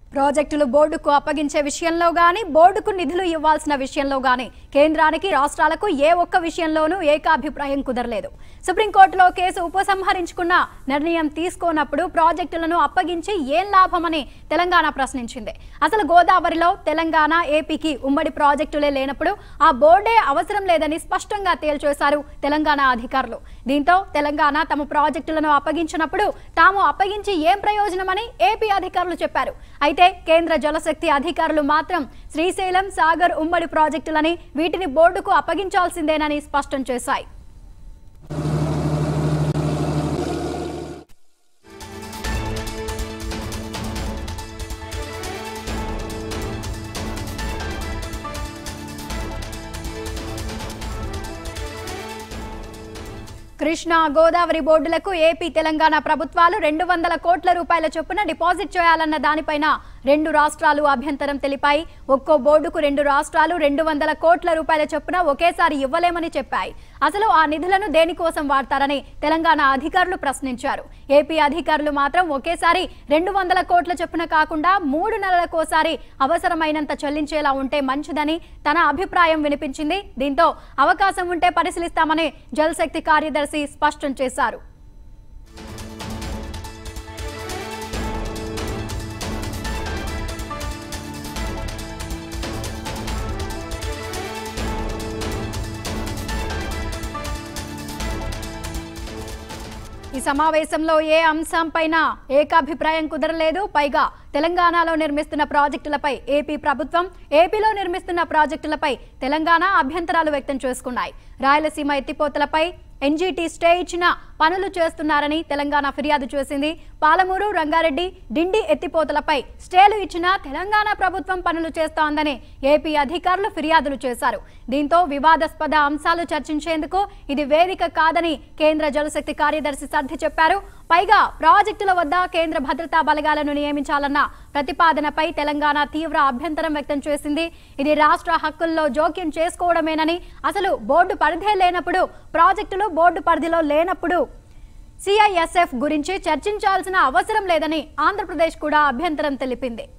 ప్రాజెక్టులు బోర్డుకు అప్పగించే విషయంలో గాని బోర్డుకు నిధులు ఇవ్వాల్సిన విషయంలో గాని కేంద్రానికి రాష్ట్రాలకు ఏ ఒక్క విషయంలోనూ ఏకాభిప్రాయం కుదరలేదు సుప్రీంకోర్టులో కేసు ఉపసంహరించుకున్న నిర్ణయం తీసుకోనప్పుడు ప్రాజెక్టులను అప్పగించి ఏం లాభమని తెలంగాణ ప్రశ్నించింది అసలు గోదావరిలో తెలంగాణ ఏపీకి ఉమ్మడి ప్రాజెక్టులే లేనప్పుడు ఆ బోర్డే అవసరం లేదని స్పష్టంగా తేల్చేశారు తెలంగాణ అధికారులు దీంతో తెలంగాణ తమ ప్రాజెక్టులను అప్పగించినప్పుడు తాము అప్పగించి ఏం ప్రయోజనమని ఏపీ అధికారులు చెప్పారు అయితే కేంద్ర జలశక్తి అధికారులు మాత్రం శ్రీశైలం సాగర్ ఉమ్మడి ప్రాజెక్టులని వీటిని బోర్డుకు అప్పగించాల్సిందేనని స్పష్టం చేశాయి కృష్ణా గోదావరి బోర్డులకు ఏపీ తెలంగాణ ప్రభుత్వాలు రెండు వందల కోట్ల రూపాయల చొప్పున డిపాజిట్ చేయాలన్న దానిపైన రెండు రాష్ట్రాలు అభ్యంతరం తెలిపాయి ఒక్కో బోర్డుకు రెండు రాష్ట్రాలు రెండు వందల కోట్ల రూపాయల చొప్పున ఒకేసారి ఇవ్వలేమని చెప్పాయి అసలు ఆ నిధులను దేనికోసం వాడతారని తెలంగాణ అధికారులు ప్రశ్నించారు ఏపీ అధికారులు మాత్రం ఒకేసారి రెండు వందల కోట్ల చొప్పున కాకుండా మూడు నెలలకోసారి అవసరమైనంత చెల్లించేలా ఉంటే మంచిదని తన అభిప్రాయం వినిపించింది దీంతో అవకాశం ఉంటే పరిశీలిస్తామని జలశక్తి కార్యదర్శి స్పష్టం చేశారు ఈ సమావేశంలో ఏ అంశంపైన ఏకాభిప్రాయం కుదరలేదు పైగా తెలంగాణలో నిర్మిస్తున్న ప్రాజెక్టులపై ఏపీ ప్రభుత్వం ఏపీలో నిర్మిస్తున్న ప్రాజెక్టులపై తెలంగాణ అభ్యంతరాలు వ్యక్తం చేసుకున్నాయి రాయలసీమ ఎత్తిపోతలపై ఎన్జీటీ స్టే ఇచ్చిన పనులు చేస్తున్నారని తెలంగాణ ఫిర్యాదు చేసింది పాలమూరు రంగారెడ్డి డిండి ఎత్తిపోతలపై స్టేలు ఇచ్చిన తెలంగాణ ప్రభుత్వం పనులు చేస్తోందని ఏపీ అధికారులు ఫిర్యాదులు చేశారు దీంతో వివాదాస్పద అంశాలు చర్చించేందుకు ఇది వేదిక కాదని కేంద్ర జలశక్తి కార్యదర్శి సర్ది చెప్పారు పైగా ప్రాజెక్టుల వద్ద కేంద్ర భద్రతా బలగాలను నియమించాలన్న ప్రతిపాదనపై తెలంగాణ తీవ్ర అభ్యంతరం వ్యక్తం చేసింది ఇది రాష్ట్ర హక్కుల్లో జోక్యం చేసుకోవడమేనని అసలు బోర్డు పరిధే లేనప్పుడు ప్రాజెక్టులు బోర్డు పరిధిలో లేనప్పుడు సిఐఎస్ఎఫ్ గురించి చర్చించాల్సిన అవసరం లేదని ఆంధ్రప్రదేశ్ కూడా అభ్యంతరం తెలిపింది